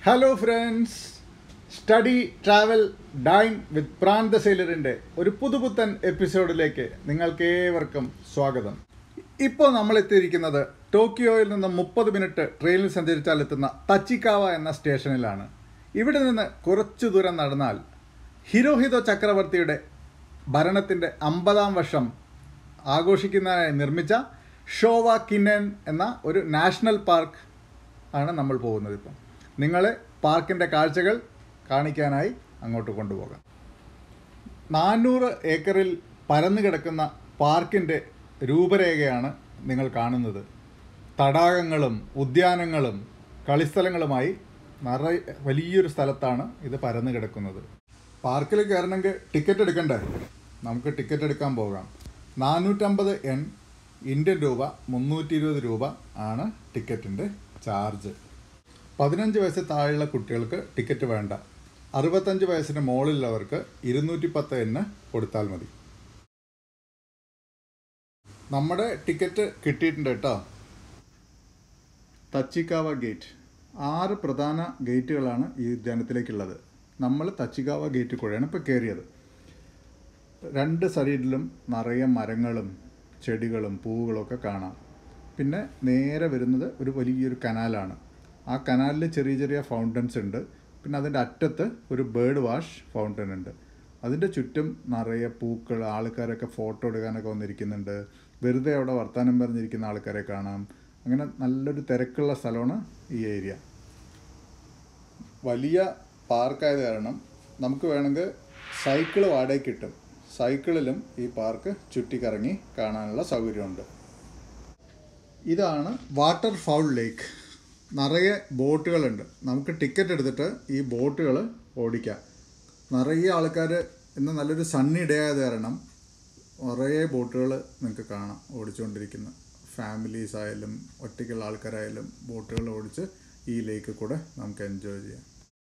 hello friends study travel dine with പ്രാന്ത സെയിലറിൻ്റെ ഒരു പുതുപുത്തൻ എപ്പിസോഡിലേക്ക് നിങ്ങൾക്ക് ഏവർക്കും സ്വാഗതം ഇപ്പോൾ നമ്മൾ എത്തിയിരിക്കുന്നത് ടോക്കിയോയിൽ നിന്ന് മുപ്പത് മിനിറ്റ് ട്രെയിനിൽ സഞ്ചരിച്ചാൽ എത്തുന്ന തച്ചിക്കാവ എന്ന സ്റ്റേഷനിലാണ് ഇവിടെ നിന്ന് കുറച്ചു ദൂരം നടന്നാൽ ഹിരോഹിതോ ചക്രവർത്തിയുടെ ഭരണത്തിൻ്റെ അമ്പതാം വർഷം ആഘോഷിക്കുന്നതിനായി നിർമ്മിച്ച ഷോവ കിന്നൻ എന്ന ഒരു നാഷണൽ പാർക്ക് ആണ് നമ്മൾ പോകുന്നത് ഇപ്പം നിങ്ങളെ പാർക്കിൻ്റെ കാഴ്ചകൾ കാണിക്കാനായി അങ്ങോട്ട് കൊണ്ടുപോകാം നാനൂറ് ഏക്കറിൽ പരന്നു കിടക്കുന്ന പാർക്കിൻ്റെ രൂപരേഖയാണ് നിങ്ങൾ കാണുന്നത് തടാകങ്ങളും ഉദ്യാനങ്ങളും കളിസ്ഥലങ്ങളുമായി നിറയെ വലിയൊരു സ്ഥലത്താണ് ഇത് പരന്നു കിടക്കുന്നത് പാർക്കിൽ കയറണമെങ്കിൽ ടിക്കറ്റ് എടുക്കണ്ടേ നമുക്ക് ടിക്കറ്റ് എടുക്കാൻ പോകാം നാനൂറ്റമ്പത് എൻ ഇന്ത്യൻ രൂപ മുന്നൂറ്റി ഇരുപത് രൂപ ആണ് ടിക്കറ്റിൻ്റെ ചാർജ് പതിനഞ്ച് വയസ്സ് താഴെയുള്ള കുട്ടികൾക്ക് ടിക്കറ്റ് വേണ്ട അറുപത്തഞ്ച് വയസ്സിന് മുകളിലുള്ളവർക്ക് ഇരുന്നൂറ്റി പത്ത് എന്ന് കൊടുത്താൽ മതി നമ്മുടെ ടിക്കറ്റ് കിട്ടിയിട്ടുണ്ട് കേട്ടോ തച്ചിക്കാവ ഗേറ്റ് ആറ് പ്രധാന ഗേറ്റുകളാണ് ഈ ഉദ്യാനത്തിലേക്കുള്ളത് നമ്മൾ തച്ചിക്കാവ ഗേറ്റ് കൂടെയാണ് ഇപ്പോൾ കയറിയത് രണ്ട് സൈഡിലും നിറയെ മരങ്ങളും ചെടികളും പൂവുകളും ഒക്കെ കാണാം പിന്നെ നേരെ വരുന്നത് ഒരു വലിയൊരു കനാലാണ് ആ കനാലിൽ ചെറിയ ചെറിയ ഫൗണ്ടൻസ് ഉണ്ട് പിന്നെ അതിൻ്റെ അറ്റത്ത് ഒരു ബേർഡ് വാഷ് ഫൗണ്ടൻ ഉണ്ട് അതിൻ്റെ ചുറ്റും നിറയെ പൂക്കൾ ആൾക്കാരൊക്കെ ഫോട്ടോ എടുക്കാനൊക്കെ വന്നിരിക്കുന്നുണ്ട് വെറുതെ അവിടെ വർത്തമാനം പറഞ്ഞിരിക്കുന്ന ആൾക്കാരെ കാണാം അങ്ങനെ നല്ലൊരു തിരക്കുള്ള സ്ഥലമാണ് ഈ ഏരിയ വലിയ പാർക്കായത് കാരണം നമുക്ക് വേണമെങ്കിൽ സൈക്കിൾ വാടകയ്ക്ക് കിട്ടും സൈക്കിളിലും ഈ പാർക്ക് ചുറ്റിക്കറങ്ങി കാണാനുള്ള സൗകര്യമുണ്ട് ഇതാണ് വാട്ടർ ഫൗൾ ലേക്ക് നിറയെ ബോട്ടുകളുണ്ട് നമുക്ക് ടിക്കറ്റ് എടുത്തിട്ട് ഈ ബോട്ടുകൾ ഓടിക്കാം നിറയെ ആൾക്കാർ ഇന്ന് നല്ലൊരു സണ്ണി ഡേ ആയത് കാരണം നിറയെ ബോട്ടുകൾ നിങ്ങൾക്ക് കാണാം ഓടിച്ചുകൊണ്ടിരിക്കുന്ന ഫാമിലീസ് ആയാലും ഒറ്റയ്ക്കുള്ള ആൾക്കാരായാലും ബോട്ടുകൾ ഓടിച്ച് ഈ ലേക്ക് കൂടെ നമുക്ക് എൻജോയ് ചെയ്യാം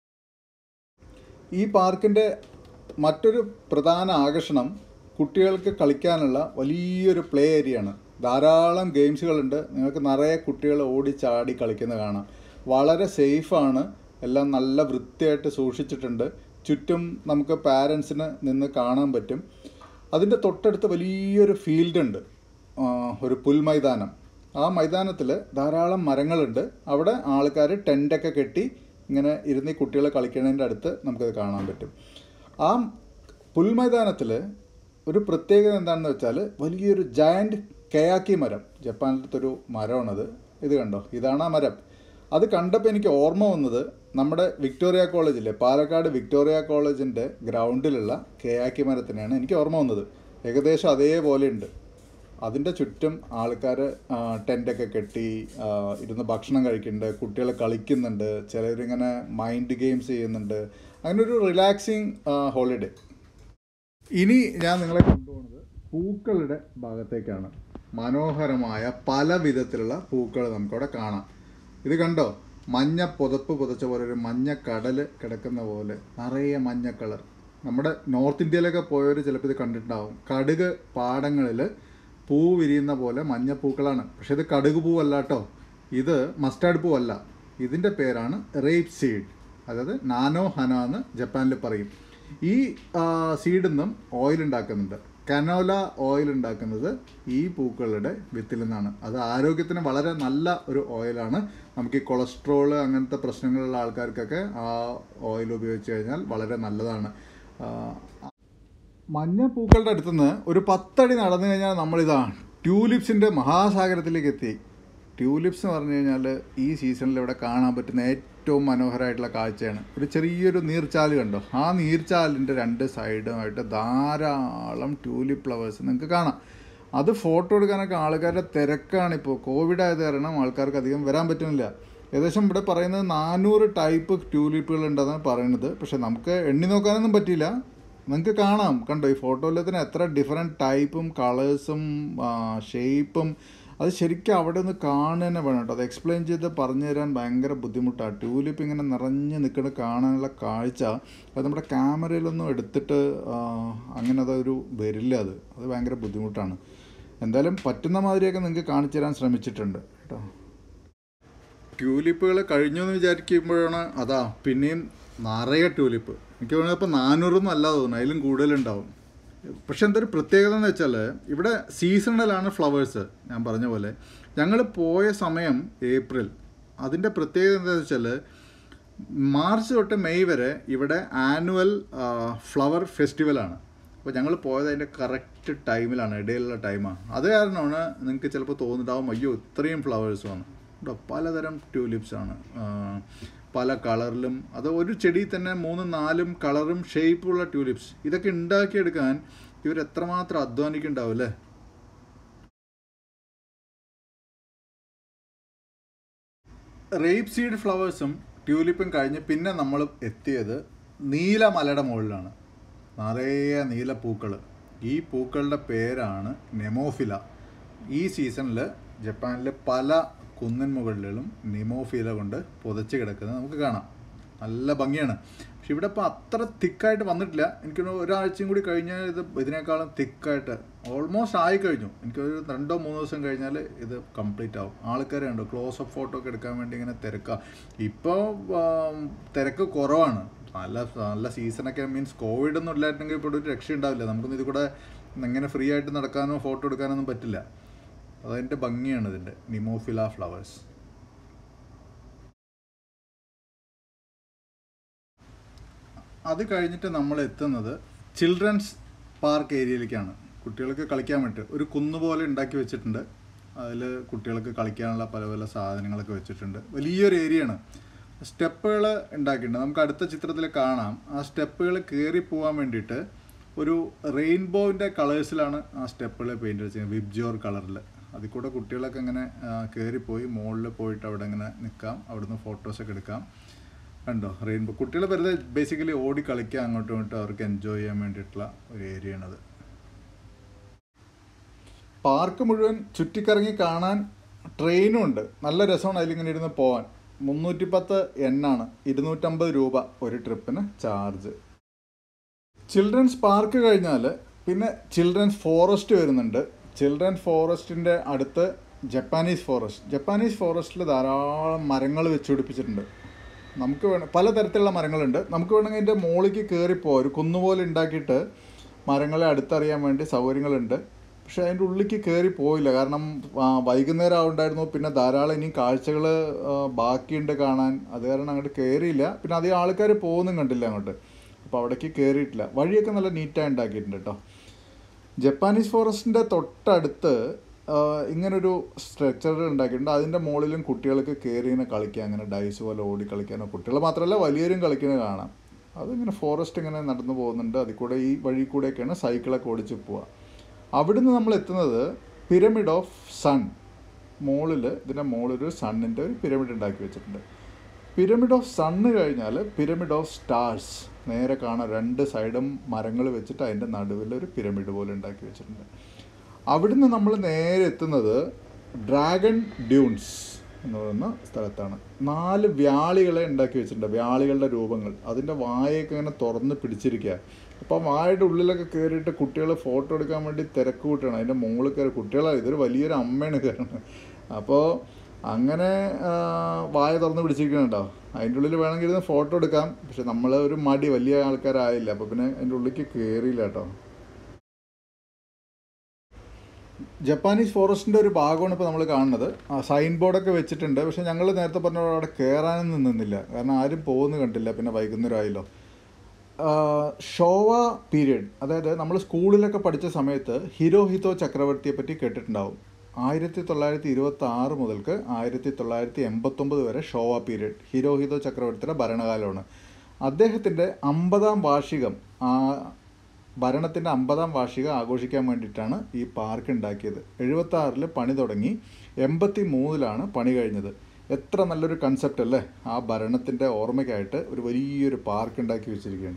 ഈ പാർക്കിൻ്റെ മറ്റൊരു പ്രധാന ആകർഷണം കുട്ടികൾക്ക് കളിക്കാനുള്ള വലിയൊരു പ്ലേ ഏരിയയാണ് ധാരാളം ഗെയിംസുകളുണ്ട് നിങ്ങൾക്ക് നിറയെ കുട്ടികൾ ഓടിച്ചാടി കളിക്കുന്നത് കാണാം വളരെ സേഫാണ് എല്ലാം നല്ല വൃത്തിയായിട്ട് സൂക്ഷിച്ചിട്ടുണ്ട് ചുറ്റും നമുക്ക് പാരൻസിന് നിന്ന് കാണാൻ പറ്റും അതിൻ്റെ തൊട്ടടുത്ത് വലിയൊരു ഫീൽഡ് ഉണ്ട് ആ, ഒരു പുൽമൈതാനം ആ മൈതാനത്തിൽ ധാരാളം മരങ്ങളുണ്ട് അവിടെ ആൾക്കാർ ടെൻ്റൊക്കെ കെട്ടി ഇങ്ങനെ ഇരുന്ന് ഈ കുട്ടികളെ കളിക്കുന്നതിൻ്റെ അടുത്ത് നമുക്കത് കാണാൻ പറ്റും ആ പുൽമൈതാനത്തിൽ ഒരു പ്രത്യേകത എന്താണെന്ന് വെച്ചാൽ വലിയൊരു ജയൻറ്റ് കയാക്കി മരം ജപ്പാനിലത്തെ ഒരു മരമാണത് ഇത് കണ്ടോ ഇതാണ് ആ മരം അത് കണ്ടപ്പോൾ എനിക്ക് ഓർമ്മ വന്നത് നമ്മുടെ വിക്ടോറിയ കോളേജിലെ പാലക്കാട് വിക്ടോറിയ കോളേജിൻ്റെ ഗ്രൗണ്ടിലുള്ള കയാക്കി മരത്തിനാണ് എനിക്ക് ഓർമ്മ വന്നത് ഏകദേശം അതേപോലെ ഉണ്ട് അതിൻ്റെ ചുറ്റും ആൾക്കാർ ടെൻ്റൊക്കെ കെട്ടി ആ, ഇരുന്ന് ഭക്ഷണം കഴിക്കുന്നുണ്ട് കുട്ടികൾ കളിക്കുന്നുണ്ട് ചിലരിങ്ങനെ മൈൻഡ് ഗെയിംസ് ചെയ്യുന്നുണ്ട് അങ്ങനെ ഒരു റിലാക്സിങ് ഹോളിഡേ ഇനി ഞാൻ നിങ്ങളെ കൊണ്ടുപോകുന്നത് പൂക്കളുടെ ഭാഗത്തേക്കാണ് മനോഹരമായ പല വിധത്തിലുള്ള പൂക്കൾ നമുക്കവിടെ കാണാം ഇത് കണ്ടോ മഞ്ഞ പുതപ്പ് പുതച്ച പോലെ ഒരു മഞ്ഞ കടൽ കിടക്കുന്ന പോലെ നിറയെ മഞ്ഞ കളർ നമ്മുടെ നോർത്ത് ഇന്ത്യയിലൊക്കെ പോയവർ ചിലപ്പോൾ ഇത് കണ്ടിട്ടുണ്ടാവും കടുക് പാടങ്ങളിൽ പൂ വിരിയുന്ന പോലെ മഞ്ഞപ്പൂക്കളാണ് പക്ഷെ ഇത് കടുക് പൂവല്ല കേട്ടോ ഇത് മസ്റ്റാർഡ് പൂവല്ല ഇതിൻ്റെ പേരാണ് റേപ്പ് സീഡ് അതായത് നാനോ ഹന എന്ന് ജപ്പാനിൽ പറയും ഈ സീഡിൽ നിന്നും ഓയിൽ ഉണ്ടാക്കുന്നുണ്ട് കനോല ഓയിൽ ഉണ്ടാക്കുന്നത് ഈ പൂക്കളുടെ വിത്തിൽ നിന്നാണ് അത് ആരോഗ്യത്തിന് വളരെ നല്ല ഒരു ഓയിലാണ് നമുക്ക് ഈ കൊളസ്ട്രോൾ അങ്ങനത്തെ പ്രശ്നങ്ങളുള്ള ആൾക്കാർക്കൊക്കെ ആ ഓയിൽ ഉപയോഗിച്ച് കഴിഞ്ഞാൽ വളരെ നല്ലതാണ് ആ, മഞ്ഞ പൂക്കളുടെ അടുത്തുനിന്ന് ഒരു പത്തടി നടന്നു കഴിഞ്ഞാൽ നമ്മളിതാ ട്യൂലിപ്സിൻ്റെ മഹാസാഗരത്തിലേക്ക് എത്തി ട്യൂലിപ്സ് എന്ന് പറഞ്ഞു കഴിഞ്ഞാൽ ഈ സീസണിൽ ഇവിടെ കാണാൻ പറ്റുന്ന ഏറ്റവും മനോഹരമായിട്ടുള്ള കാഴ്ചയാണ് ഒരു ചെറിയൊരു നീർച്ചാല് കണ്ടോ ആ നീർച്ചാലിൻ്റെ രണ്ട് സൈഡുമായിട്ട് ധാരാളം ട്യൂലിപ്പ് ഫ്ലവേഴ്സ് നിങ്ങൾക്ക് കാണാം അത് ഫോട്ടോ എടുക്കാനൊക്കെ ആൾക്കാരുടെ തിരക്കാണിപ്പോൾ കോവിഡ് ആയത് കാരണം ആൾക്കാർക്ക് അധികം വരാൻ പറ്റുന്നില്ല ഏകദേശം ഇവിടെ പറയുന്നത് നാനൂറ് ടൈപ്പ് ട്യൂലിപ്പുകൾ ഉണ്ടെന്നാണ് പറയുന്നത് പക്ഷെ നമുക്ക് എണ്ണി നോക്കാനൊന്നും പറ്റിയില്ല നിങ്ങൾക്ക് കാണാം കണ്ടോ ഈ ഫോട്ടോയിലത്തിന് എത്ര ഡിഫറെൻറ്റ് ടൈപ്പും കളേഴ്സും ഷേപ്പും അത് ശരിക്കും അവിടെ ഒന്ന് കാണുക തന്നെ വേണം കേട്ടോ അത് എക്സ്പ്ലെയിൻ ചെയ്ത് പറഞ്ഞു തരാൻ ഭയങ്കര ബുദ്ധിമുട്ടാണ് ട്യൂലിപ്പ് ഇങ്ങനെ നിറഞ്ഞ് നിൽക്കുന്ന കാണാനുള്ള കാഴ്ച അത് നമ്മുടെ ക്യാമറയിലൊന്നും എടുത്തിട്ട് ആ, അങ്ങനെ അതൊരു വരില്ല അത് അത് ഭയങ്കര ബുദ്ധിമുട്ടാണ് എന്തായാലും പറ്റുന്ന മാതിരിയൊക്കെ നിങ്ങൾക്ക് കാണിച്ചു തരാൻ ശ്രമിച്ചിട്ടുണ്ട് കേട്ടോ ട്യൂലിപ്പുകൾ കഴിഞ്ഞു എന്ന് വിചാരിക്കുമ്പോഴാണ് അതാ പിന്നെയും നിറയെ ട്യൂലിപ്പ് എനിക്ക് തോന്നുന്നത് ഇപ്പോൾ നാനൂറൊന്നും അല്ല തോന്നുന്നു അതിലും കൂടുതലുണ്ടാവും പക്ഷെ എന്തൊരു പ്രത്യേകത എന്ന് വെച്ചാൽ ഇവിടെ സീസണലാണ് ഫ്ലവേഴ്സ് ഞാൻ പറഞ്ഞ പോലെ ഞങ്ങൾ പോയ സമയം ഏപ്രിൽ അതിൻ്റെ പ്രത്യേകത എന്താണെന്ന് വെച്ചാൽ മാർച്ച് തൊട്ട് മെയ് വരെ ഇവിടെ ആനുവൽ ഫ്ലവർ ഫെസ്റ്റിവലാണ് അപ്പോൾ ഞങ്ങൾ പോയത് അതിൻ്റെ കറക്റ്റ് ടൈമിലാണ് ഇടയിലുള്ള ടൈമാണ് അത് കാരണമാണ് നിങ്ങൾക്ക് ചിലപ്പോൾ തോന്നുന്നുണ്ടാവും അയ്യോ ഇത്രയും ഫ്ലവേഴ്സുമാണ് കേട്ടോ പലതരം ട്യൂലിപ്സ് ആണ് ആ, പല കളറിലും അത് ഒരു ചെടി തന്നെ മൂന്നും നാലും കളറും ഷേപ്പുള്ള ട്യൂലിപ്സ് ഇതൊക്കെ ഉണ്ടാക്കിയെടുക്കാൻ ഇവർ എത്രമാത്രം അധ്വാനിക്കുന്നുണ്ടാവും അല്ലേ റേപ്പ് സീഡ് ഫ്ലവേഴ്സും ട്യൂലിപ്പും കഴിഞ്ഞ് പിന്നെ നമ്മൾ എത്തിയത് നീലമലയുടെ മുകളിലാണ് നിറയെ നീലപ്പൂക്കൾ ഈ പൂക്കളുടെ പേരാണ് നെമോഫില ഈ സീസണിൽ ജപ്പാനിൽ പല കുന്നിൻ മുകളിലും നെമോഫില കൊണ്ട് പുതച്ച് കിടക്കുന്നത് നമുക്ക് കാണാം നല്ല ഭംഗിയാണ് പക്ഷെ ഇവിടെ ഇപ്പോൾ അത്ര തിക്കായിട്ട് വന്നിട്ടില്ല എനിക്ക് തോന്നുന്നു ഒരാഴ്ചയും കൂടി കഴിഞ്ഞാൽ ഇത് ഇതിനേക്കാളും തിക്കായിട്ട് ഓൾമോസ്റ്റ് ആയി കഴിഞ്ഞു എനിക്കൊരു രണ്ടോ മൂന്നോ ദിവസം കഴിഞ്ഞാൽ ഇത് കംപ്ലീറ്റ് ആവും ആൾക്കാരെ ഉണ്ടോ ക്ലോസ് അപ്പ് ഫോട്ടോ ഒക്കെ എടുക്കാൻ വേണ്ടി ഇങ്ങനെ തിരക്കാ ഇപ്പോൾ തിരക്ക് കുറവാണ് നല്ല നല്ല സീസണൊക്കെ മീൻസ് കോവിഡ് ഒന്നും ഇല്ലായിരുന്നെങ്കിൽ ഇപ്പോൾ ഒരു രക്ഷ ഉണ്ടാവില്ല നമുക്കൊന്നും ഇത് കൂടെ ഇങ്ങനെ ഫ്രീ ആയിട്ട് നടക്കാനോ ഫോട്ടോ എടുക്കാനൊന്നും പറ്റില്ല അതതിൻ്റെ ഭംഗിയാണ് ഇതിൻ്റെ നിമോഫില ഫ്ലവേഴ്സ് അത് കഴിഞ്ഞിട്ട് നമ്മൾ എത്തുന്നത് ചിൽഡ്രൻസ് പാർക്ക് ഏരിയയിലേക്കാണ് കുട്ടികൾക്ക് കളിക്കാൻ വേണ്ടി ഒരു കുന്ന് പോലെ ഉണ്ടാക്കി വെച്ചിട്ടുണ്ട് അതിൽ കുട്ടികൾക്ക് കളിക്കാനുള്ള പല പല സാധനങ്ങളൊക്കെ വെച്ചിട്ടുണ്ട് വലിയൊരു ഏരിയയാണ് സ്റ്റെപ്പുകൾ ഉണ്ടാക്കിയിട്ടുണ്ട് നമുക്ക് അടുത്ത ചിത്രത്തിൽ കാണാം ആ സ്റ്റെപ്പുകൾ കയറി പോകാൻ വേണ്ടിയിട്ട് ഒരു റെയിൻബോവിൻ്റെ കളേഴ്സിലാണ് ആ സ്റ്റെപ്പുകൾ പെയിൻറ്റ് വെച്ചത് വിബ്ജോർ കളറിൽ അതിൽ കൂടെ കുട്ടികളൊക്കെ ഇങ്ങനെ കയറിപ്പോയി മുകളിൽ പോയിട്ട് അവിടെ ഇങ്ങനെ നിൽക്കാം അവിടുന്ന് ഫോട്ടോസൊക്കെ എടുക്കാം കണ്ടോ റെയിൻബോ കുട്ടികൾ വെറുതെ ബേസിക്കലി ഓടി കളിക്കാൻ അങ്ങോട്ടും ഇങ്ങോട്ടും അവർക്ക് എൻജോയ് ചെയ്യാൻ വേണ്ടിയിട്ടുള്ള ഒരു ഏരിയയാണത് പാർക്ക് മുഴുവൻ ചുറ്റിക്കറങ്ങി കാണാൻ ട്രെയിനും ഉണ്ട് നല്ല രസമാണ് അതിലിങ്ങനെ ഇരുന്ന് പോകാൻ മുന്നൂറ്റി പത്ത് എണ്ണാണ് ഇരുന്നൂറ്റമ്പത് രൂപ ഒരു ട്രിപ്പിന് ചാർജ് ചിൽഡ്രൻസ് പാർക്ക് കഴിഞ്ഞാൽ പിന്നെ ചിൽഡ്രൻസ് ഫോറസ്റ്റ് വരുന്നുണ്ട് ചിൽഡ്രൻസ് ഫോറസ്റ്റിൻ്റെ അടുത്ത് ജപ്പാനീസ് ഫോറസ്റ്റ് ജപ്പാനീസ് ഫോറസ്റ്റിൽ ധാരാളം മരങ്ങൾ വെച്ചുപിടിപ്പിച്ചിട്ടുണ്ട് നമുക്ക് വേണം പലതരത്തിലുള്ള മരങ്ങളുണ്ട് നമുക്ക് വേണമെങ്കിൽ അതിൻ്റെ മുകളിലേക്ക് കയറിപ്പോ ഒരു കുന്നുപോലെ ഉണ്ടാക്കിയിട്ട് മരങ്ങളെ അടുത്തറിയാൻ വേണ്ടി സൗകര്യങ്ങളുണ്ട് പക്ഷേ അതിൻ്റെ ഉള്ളിലേക്ക് കയറി പോയില്ല കാരണം ആ, വൈകുന്നേരം ആവുണ്ടായിരുന്നു പിന്നെ ധാരാളം ഇനി കാഴ്ചകൾ ബാക്കിയുണ്ട് കാണാൻ അത് കാരണം അങ്ങോട്ട് കയറിയില്ല പിന്നെ അധികം ആൾക്കാർ പോകുന്നും കണ്ടില്ല അങ്ങോട്ട് അപ്പോൾ അവിടേക്ക് കയറിയിട്ടില്ല വഴിയൊക്കെ നല്ല നീറ്റായി ഉണ്ടാക്കിയിട്ടുണ്ട് കേട്ടോ ജപ്പാനീസ് ഫോറസ്റ്റിൻ്റെ തൊട്ടടുത്ത് ആ, ഇങ്ങനൊരു സ്ട്രക്ചർ ഉണ്ടാക്കിയിട്ടുണ്ട് അതിൻ്റെ മുകളിലും കുട്ടികൾക്ക് കയറി ഇങ്ങനെ കളിക്കാം അങ്ങനെ ഡൈസ് പോലെ ഓടി കളിക്കാനോ കുട്ടികൾ മാത്രമല്ല വലിയവരും കളിക്കുന്നത് കാണാം അതിങ്ങനെ ഫോറസ്റ്റ് ഇങ്ങനെ നടന്നു പോകുന്നുണ്ട് അതിൽ കൂടെ ഈ വഴി കൂടെയൊക്കെയാണ് സൈക്കിളൊക്കെ ഓടിച്ച് പോവുക അവിടുന്ന് നമ്മൾ എത്തുന്നത് പിരമിഡ് ഓഫ് സൺ മുകളിൽ ഇതിൻ്റെ മുകളിൽ ഒരു സണ്ണിൻ്റെ ഒരു പിരമിഡ് ഉണ്ടാക്കി വെച്ചിട്ടുണ്ട് പിരമിഡ് ഓഫ് സണ്ണ് കഴിഞ്ഞാൽ പിരമിഡ് ഓഫ് സ്റ്റാർസ് നേരെ കാണാൻ രണ്ട് സൈഡും മരങ്ങൾ വെച്ചിട്ട് അതിൻ്റെ നടുവിൽ ഒരു പിരമിഡ് പോലെ ഉണ്ടാക്കി വെച്ചിട്ടുണ്ട് അവിടുന്ന് നമ്മൾ നേരെ എത്തുന്നത് ഡ്രാഗൺ ഡ്യൂൺസ് എന്ന് പറയുന്ന സ്ഥലത്താണ് നാല് വ്യാളികളെ ഉണ്ടാക്കി വെച്ചിട്ടുണ്ട് വ്യാളികളുടെ രൂപങ്ങൾ അതിൻ്റെ വായൊക്കെ ഇങ്ങനെ തുറന്ന് പിടിച്ചിരിക്കുക അപ്പോൾ ആ വായയുടെ ഉള്ളിലൊക്കെ കയറിയിട്ട് കുട്ടികൾ ഫോട്ടോ എടുക്കാൻ വേണ്ടി തിരക്ക് കൂട്ടുകയാണ് അതിൻ്റെ മുകളിൽ കയറി കുട്ടികളാണ് ഇതൊരു വലിയൊരു അമ്മയാണ് കയറുന്നത് അപ്പോൾ അങ്ങനെ ആ, വായ തുറന്ന് പിടിച്ചിരിക്കുന്നുണ്ടോ അതിൻ്റെ ഉള്ളിൽ വേണമെങ്കിൽ ഇരുന്ന് ഫോട്ടോ എടുക്കാം പക്ഷെ നമ്മൾ ഒരു മടി വലിയ ആൾക്കാരായില്ല അപ്പോൾ പിന്നെ അതിൻ്റെ ഉള്ളിലേക്ക് കയറിയില്ല കേട്ടോ ജപ്പാനീസ് ഫോറസ്റ്റിൻ്റെ ഒരു ഭാഗമാണ് ഇപ്പോൾ നമ്മൾ കാണുന്നത് ആ സൈൻ ബോർഡൊക്കെ വെച്ചിട്ടുണ്ട് പക്ഷേ ഞങ്ങൾ നേരത്തെ പറഞ്ഞ പോലെ അവിടെ കയറാനൊന്നും നിന്നില്ല കാരണം ആരും പോകുന്നു കണ്ടില്ല പിന്നെ വൈകുന്നേരം ആയല്ലോ ഷോവ പീരീഡ് അതായത് നമ്മൾ സ്കൂളിലൊക്കെ പഠിച്ച സമയത്ത് ഹിരോഹിതോ ചക്രവർത്തിയെ പറ്റി കേട്ടിട്ടുണ്ടാവും ആയിരത്തി തൊള്ളായിരത്തി ഇരുപത്തി ആറ് മുതൽക്ക് ആയിരത്തി തൊള്ളായിരത്തി എൺപത്തൊമ്പത് വരെ ഷോവ പീരീഡ് ഹിരോഹിതോ ചക്രവർത്തിയുടെ ഭരണകാലമാണ് അദ്ദേഹത്തിൻ്റെ അമ്പതാം വാർഷികം ആ ഭരണത്തിൻ്റെ അമ്പതാം വാർഷികം ആഘോഷിക്കാൻ വേണ്ടിയിട്ടാണ് ഈ പാർക്ക് ഉണ്ടാക്കിയത് എഴുപത്തി ആറിൽ പണി തുടങ്ങി എൺപത്തി മൂന്നിലാണ് പണി കഴിഞ്ഞത് എത്ര നല്ലൊരു കൺസെപ്റ്റ് അല്ലേ ആ ഭരണത്തിൻ്റെ ഓർമ്മയ്ക്കായിട്ട് ഒരു വലിയൊരു പാർക്ക് ഉണ്ടാക്കി വെച്ചിരിക്കുകയാണ്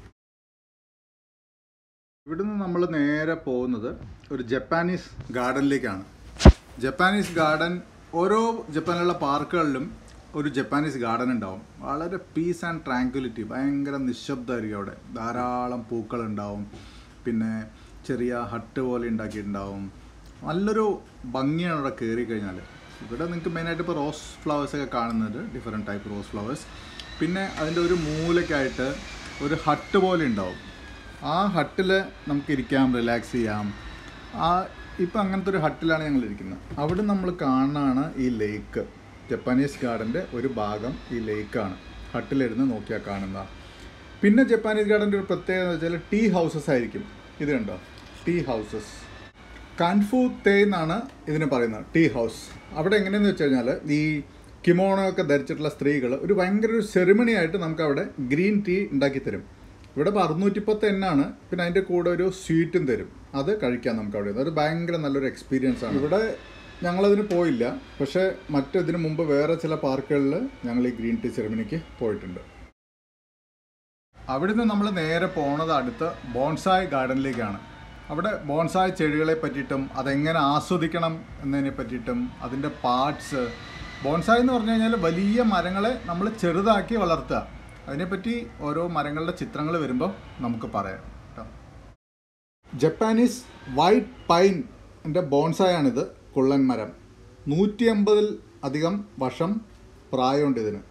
ഇവിടുന്ന് നമ്മൾ നേരെ പോകുന്നത് ഒരു ജപ്പാനീസ് ഗാർഡനിലേക്കാണ് ജപ്പാനീസ് ഗാർഡൻ ഓരോ ജപ്പാനിലുള്ള പാർക്കുകളിലും ഒരു ജപ്പാനീസ് ഗാർഡൻ ഉണ്ടാവും വളരെ പീസ് ആൻഡ് ട്രാങ്ക്വിലിറ്റി ഭയങ്കര നിശബ്ദമായിരിക്കും അവിടെ ധാരാളം പൂക്കളുണ്ടാവും പിന്നെ ചെറിയ ഹട്ട് പോലെ ഉണ്ടാക്കിയിട്ടുണ്ടാവും നല്ലൊരു ഭംഗിയാണ് അവിടെ കയറി കഴിഞ്ഞാൽ ഇവിടെ നിങ്ങൾക്ക് മെയിനായിട്ട് ഇപ്പോൾ റോസ് ഫ്ലവേഴ്സ് ഒക്കെ കാണുന്നുണ്ട് ഡിഫറെൻറ്റ് ടൈപ്പ് റോസ് ഫ്ലവേഴ്സ് പിന്നെ അതിൻ്റെ ഒരു മൂലയ്ക്കായിട്ട് ഒരു ഹട്ട് പോലെ ഉണ്ടാവും ആ ഹട്ടിൽ നമുക്ക് ഇരിക്കാം റിലാക്സ് ചെയ്യാം ആ ഇപ്പം അങ്ങനത്തെ ഒരു ഹട്ടിലാണ് ഞങ്ങൾ ഇരിക്കുന്നത് അവിടെ നമ്മൾ കാണുന്നതാണ് ഈ ലേക്ക് ജപ്പാനീസ് ഗാർഡൻ്റെ ഒരു ഭാഗം ഈ ലേക്കാണ് ഹട്ടിലിരുന്ന് നോക്കിയാൽ കാണുന്ന പിന്നെ ജപ്പാനീസ് ഗാർഡൻ്റെ ഒരു പ്രത്യേകത എന്ന് വെച്ചാൽ ടീ ഹൗസസ് ആയിരിക്കും ഇത് കണ്ടോ ടീ ഹൗസസ് കാൻഫു തേ എന്നാണ് ഇതിന് പറയുന്നത് ടീ ഹൗസ് അവിടെ എങ്ങനെയെന്ന് വെച്ച് കഴിഞ്ഞാൽ ഈ കിമോണോ ഒക്കെ ധരിച്ചിട്ടുള്ള സ്ത്രീകൾ ഒരു ഭയങ്കര ഒരു സെറിമണി ആയിട്ട് നമുക്ക് അവിടെ ഗ്രീൻ ടീ ഉണ്ടാക്കി തരും ഇവിടെ ഇപ്പോൾ അറുന്നൂറ്റിപ്പത്ത് എണ്ണാണ് പിന്നെ അതിൻ്റെ കൂടെ ഒരു സ്വീറ്റും തരും അത് കഴിക്കാം നമുക്ക് അവിടെ അത് ഭയങ്കര നല്ലൊരു എക്സ്പീരിയൻസ് ആണ് ഇവിടെ ഞങ്ങളതിന് പോയില്ല പക്ഷേ മറ്റിതിന് മുമ്പ് വേറെ ചില പാർക്കുകളിൽ ഞങ്ങൾ ഈ ഗ്രീൻ ടീ സെറിമണിക്ക് പോയിട്ടുണ്ട് അവിടുന്ന് നമ്മൾ നേരെ പോണത് അടുത്ത ബോൺസായ് ഗാർഡനിലേക്കാണ് അവിടെ ബോൺസായ് ചെടികളെ പറ്റിയിട്ടും അതെങ്ങനെ ആസ്വദിക്കണം എന്നതിനെ പറ്റിയിട്ടും അതിൻ്റെ പാർട്സ് ബോൺസായ് എന്ന് പറഞ്ഞു കഴിഞ്ഞാൽ വലിയ മരങ്ങളെ നമ്മൾ ചെറുതാക്കി വളർത്തുക അതിനെപ്പറ്റി ഓരോ മരങ്ങളുടെ ചിത്രങ്ങൾ വരുമ്പോൾ നമുക്ക് പറയാം കേട്ടോ ജപ്പാനീസ് വൈറ്റ് പൈൻ എൻ്റെ ബോൺസായാണിത് കുള്ളൻ മരം നൂറ്റി അമ്പതിൽ അധികം വർഷം പ്രായമുണ്ട് ഇതിന്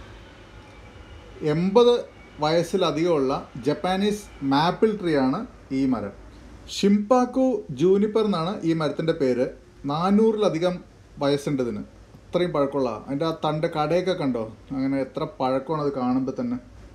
എൺപത് വയസ്സിലധികമുള്ള ജപ്പാനീസ് മാപ്പിൾ ട്രീ ആണ് ഈ മരം ഷിംപാക്കു ജൂനിപ്പർ എന്നാണ് ഈ മരത്തിൻ്റെ പേര് നാനൂറിലധികം വയസ്സുണ്ട് ഇതിന് അത്രയും പഴക്കമുള്ള അതിൻ്റെ ആ തണ്ട് കടയൊക്കെ കണ്ടോ അങ്ങനെ എത്ര പഴക്കമാണ് അത് കാണുമ്പോൾ തന്നെ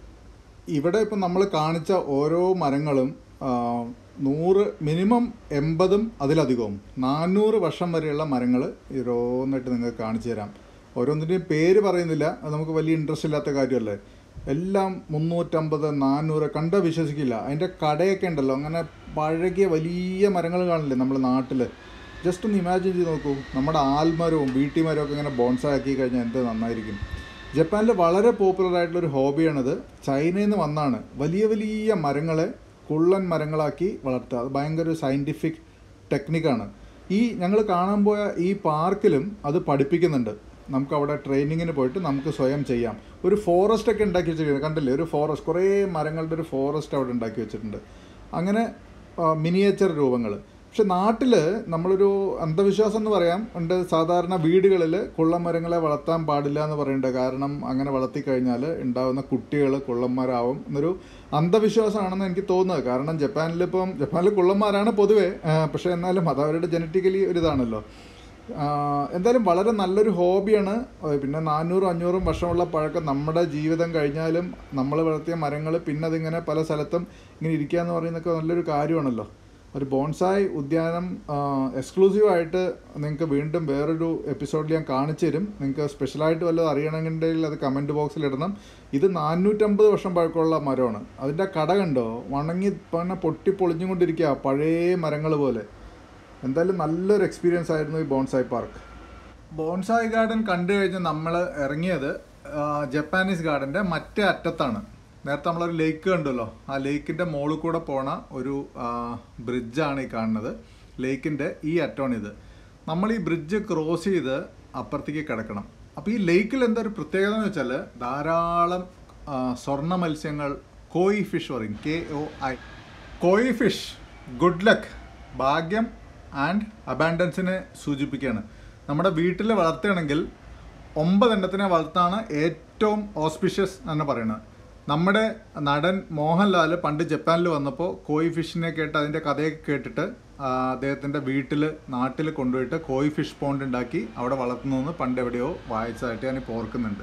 ഇവിടെ ഇപ്പം നമ്മൾ കാണിച്ച ഓരോ മരങ്ങളും ആ, നൂറ് മിനിമം എൺപതും അതിലധികവും നാനൂറ് വർഷം വരെയുള്ള മരങ്ങൾ ഓരോന്നായിട്ട് നിങ്ങൾക്ക് കാണിച്ചു തരാം ഓരോന്നിൻ്റെയും പേര് പറയുന്നില്ല അത് നമുക്ക് വലിയ ഇൻട്രസ്റ്റ് ഇല്ലാത്ത കാര്യമല്ലേ എല്ലാം മുന്നൂറ്റമ്പത് നാനൂറ് കണ്ട വിശ്വസിക്കില്ല അതിൻ്റെ കടയൊക്കെ ഉണ്ടല്ലോ അങ്ങനെ പഴകിയ വലിയ മരങ്ങൾ കാണില്ലേ നമ്മുടെ നാട്ടിൽ ജസ്റ്റ് ഒന്ന് ഇമാജിൻ ചെയ്ത് നോക്കൂ നമ്മുടെ ആൽമരവും വീട്ടിമരവും ഒക്കെ ഇങ്ങനെ ബോൺസായി ആക്കി കഴിഞ്ഞാൽ എന്ത് നന്നായിരിക്കും ജപ്പാനിൽ വളരെ പോപ്പുലർ ആയിട്ടുള്ള ഒരു ഹോബിയാണിത് ചൈനയിൽ നിന്ന് വന്നാണ് വലിയ വലിയ മരങ്ങളെ കുള്ളൻ മരങ്ങളാക്കി വളർത്തുക അത് ഭയങ്കര ഒരു സയൻറ്റിഫിക് ടെക്നിക്കാണ് ഈ ഞങ്ങൾ കാണാൻ പോയ ഈ പാർക്കിലും അത് പഠിപ്പിക്കുന്നുണ്ട് നമുക്ക് അവിടെ ട്രെയിനിങ്ങിന് പോയിട്ട് നമുക്ക് സ്വയം ചെയ്യാം ഒരു ഫോറസ്റ്റ് ഒക്കെ ഉണ്ടാക്കി വെച്ചിരിക്കുന്നത് കണ്ടില്ലേ ഒരു ഫോറസ്റ്റ് കുറേ മരങ്ങളുടെ ഒരു ഫോറസ്റ്റ് അവിടെ ഉണ്ടാക്കി വെച്ചിട്ടുണ്ട് അങ്ങനെ മിനിയേച്ചർ രൂപങ്ങൾ പക്ഷെ നാട്ടിൽ നമ്മളൊരു അന്ധവിശ്വാസം എന്ന് പറയാം ഉണ്ട് സാധാരണ വീടുകളിൽ കുള്ളമരങ്ങളെ വളർത്താൻ പാടില്ല എന്ന് പറയുന്നുണ്ട് കാരണം അങ്ങനെ വളർത്തി കഴിഞ്ഞാൽ ഉണ്ടാകുന്ന കുട്ടികൾ കുള്ളന്മാരാവും എന്നൊരു അന്ധവിശ്വാസമാണെന്ന് എനിക്ക് തോന്നുന്നത് കാരണം ജപ്പാനിൽ ഇപ്പം ജപ്പാനിൽ കുള്ളന്മാരാണ് പൊതുവേ ആ, പക്ഷേ എന്നാലും അത് അവരുടെ ജനറ്റിക്കലി ഒരു ഇതാണല്ലോ ആ, എന്തായാലും വളരെ നല്ലൊരു ഹോബിയാണ് ആ, പിന്നെ നാനൂറും അഞ്ഞൂറും വർഷമുള്ള പഴക്കം നമ്മുടെ ജീവിതം കഴിഞ്ഞാലും നമ്മൾ വളർത്തിയ മരങ്ങൾ പിന്നെ അതിങ്ങനെ പല സ്ഥലത്തും ഇങ്ങനെ ഇരിക്കുക എന്ന് പറയുന്നതൊക്കെ നല്ലൊരു കാര്യമാണല്ലോ ഒരു ബോൺസായ് ഉദ്യാനം എക്സ്ക്ലൂസീവ് ആയിട്ട് നിങ്ങൾക്ക് വീണ്ടും വേറൊരു എപ്പിസോഡിൽ ഞാൻ കാണിച്ചു തരും നിങ്ങൾക്ക് സ്പെഷ്യലായിട്ട് വല്ലതും അറിയണമെങ്കിൽ അത് കമൻറ്റ് ബോക്സിൽ ഇടണം ഇത് നാനൂറ്റമ്പത് വർഷം പഴക്കമുള്ള മരമാണ് അതിൻ്റെ കട കണ്ടോ വണങ്ങി പിന്നെ പൊട്ടി പൊളിഞ്ഞും കൊണ്ടിരിക്കുക പഴയ മരങ്ങൾ പോലെ എന്തായാലും നല്ലൊരു എക്സ്പീരിയൻസ് ആയിരുന്നു ഈ ബോൺസായ് പാർക്ക് ബോൺസായ് ഗാർഡൻ കണ്ടു കഴിഞ്ഞ് നമ്മൾ ഇറങ്ങിയത് ആ, ജപ്പാനീസ് ഗാർഡൻ്റെ മറ്റേ അറ്റത്താണ് നേരത്തെ നമ്മളൊരു ലേക്ക് കണ്ടല്ലോ ആ ലേക്കിൻ്റെ മുകളിൽ കൂടെ പോണ ഒരു ആ, ബ്രിഡ്ജാണ് ഈ കാണുന്നത് ലേക്കിൻ്റെ ഈ അറ്റമാണിത് നമ്മൾ ഈ ബ്രിഡ്ജ് ക്രോസ് ചെയ്ത് അപ്പുറത്തേക്ക് കിടക്കണം അപ്പോൾ ഈ ലേക്കിൽ എന്താ ഒരു പ്രത്യേകത എന്ന് വെച്ചാൽ ധാരാളം ആ, സ്വർണ്ണ മത്സ്യങ്ങൾ കോയി ഫിഷ് പറയും K O I koi fish good luck ഭാഗ്യം ആൻഡ് അബാൻഡൻസിനെ സൂചിപ്പിക്കുകയാണ് നമ്മുടെ വീട്ടിൽ വളർത്തുകയാണെങ്കിൽ ഒമ്പതെണ്ണത്തിനെ വളർത്താണ് ഏറ്റവും ഓസ്പിഷ്യസ് എന്ന് പറയുന്നത് നമ്മുടെ നടൻ മോഹൻലാൽ പണ്ട് ജപ്പാനിൽ വന്നപ്പോൾ കോയി ഫിഷിനെ കേട്ട് അതിൻ്റെ കഥയൊക്കെ കേട്ടിട്ട് ആ, അദ്ദേഹത്തിൻ്റെ വീട്ടിൽ നാട്ടിൽ കൊണ്ടുപോയിട്ട് കോയി ഫിഷ് പോണ്ട് ഉണ്ടാക്കി അവിടെ വളർത്തുന്നു എന്ന് പണ്ട് എവിടെയോ വായിച്ചതായിട്ട് ഞാൻ ഇപ്പോൾ ഓർക്കുന്നുണ്ട്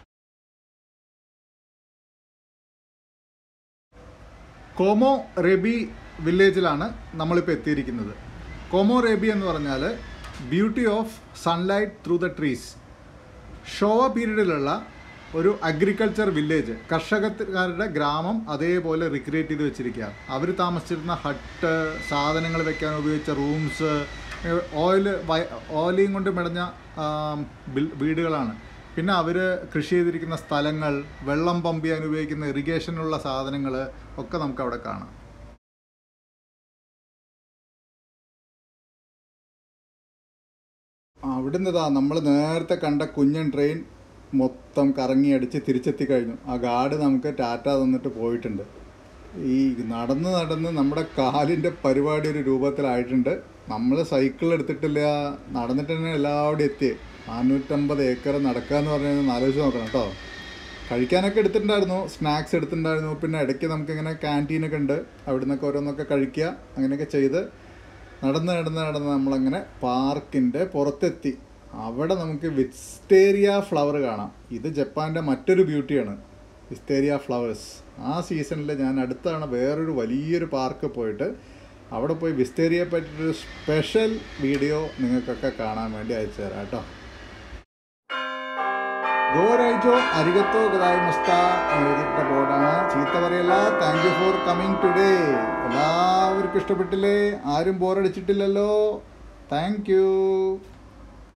കോമോ റെബി വില്ലേജിലാണ് നമ്മളിപ്പോൾ എത്തിയിരിക്കുന്നത് കോമോ റേബി എന്ന് പറഞ്ഞാൽ beauty of sunlight through the trees Showa പീരീഡിലുള്ള ഒരു അഗ്രികൾച്ചർ വില്ലേജ് കർഷകക്കാരുടെ ഗ്രാമം അതേപോലെ റിക്രിയേറ്റ് ചെയ്ത് വെച്ചിരിക്കുക അവർ താമസിച്ചിരുന്ന ഹട്ട് സാധനങ്ങൾ വെക്കാൻ ഉപയോഗിച്ച റൂംസ് ഓയിൽ ഓയിലും കൊണ്ട് മെടഞ്ഞ ആം, ബിൽ- വീടുകളാണ് പിന്നെ അവർ കൃഷി ചെയ്തിരിക്കുന്ന സ്ഥലങ്ങൾ വെള്ളം പമ്പ് ചെയ്യാൻ ഉപയോഗിക്കുന്ന ഇറിഗേഷനുള്ള സാധനങ്ങൾ ഒക്കെ നമുക്ക് അവിടെ കാണാം അവിടുന്ന് ഇതാ നമ്മൾ നേരത്തെ കണ്ട കുഞ്ഞൻ ട്രെയിൻ മൊത്തം കറങ്ങി അടിച്ച് തിരിച്ചെത്തി കഴിഞ്ഞു ആ ഗാർഡ് നമുക്ക് ടാറ്റ തന്നിട്ട് പോയിട്ടുണ്ട് ഈ നടന്ന് നടന്ന് നമ്മുടെ കാലിൻ്റെ പരിപാടി ഒരു രൂപത്തിലായിട്ടുണ്ട് നമ്മൾ സൈക്കിൾ എടുത്തിട്ടില്ല നടന്നിട്ട് തന്നെ എല്ലാവിടെയും എത്തി നാനൂറ്റമ്പത് ഏക്കർ നടക്കുക എന്ന് പറഞ്ഞു കഴിഞ്ഞാൽ ആലോചിച്ച് നോക്കണം കേട്ടോ കഴിക്കാനൊക്കെ എടുത്തിട്ടുണ്ടായിരുന്നു സ്നാക്സ് എടുത്തിട്ടുണ്ടായിരുന്നു പിന്നെ ഇടയ്ക്ക് നമുക്കിങ്ങനെ ക്യാൻറ്റീനൊക്കെ ഉണ്ട് അവിടെ നിന്നൊക്കെ ഓരോന്നൊക്കെ കഴിക്കുക അങ്ങനെയൊക്കെ ചെയ്ത് നടന്ന് നടന്ന് നടന്ന് നമ്മളങ്ങനെ പാർക്കിൻ്റെ പുറത്തെത്തി അവിടെ നമുക്ക് വിസ്റ്റേരിയ ഫ്ലവർ കാണാം ഇത് ജപ്പാൻ്റെ മറ്റൊരു ബ്യൂട്ടിയാണ് വിസ്റ്റേരിയ ഫ്ലവേഴ്സ് ആ സീസണിൽ ഞാൻ അടുത്താണ് വേറൊരു വലിയൊരു പാർക്ക് പോയിട്ട് അവിടെ പോയി വിസ്റ്റേരിയയെ പറ്റിയൊരു സ്പെഷ്യൽ വീഡിയോ നിങ്ങൾക്കൊക്കെ കാണാൻ വേണ്ടി അയച്ചു തരാം കേട്ടോ ഗോരൈജോ അരികത്തോ ഗതായമസ്ത എന്ന് എഴുതിയിട്ട ബോർഡാണ് ചീത്ത പറയല്ല thank you for coming today എല്ലാവർക്കും ഇഷ്ടപ്പെട്ടില്ലേ ആരും ബോറടിച്ചിട്ടില്ലല്ലോ താങ്ക് യു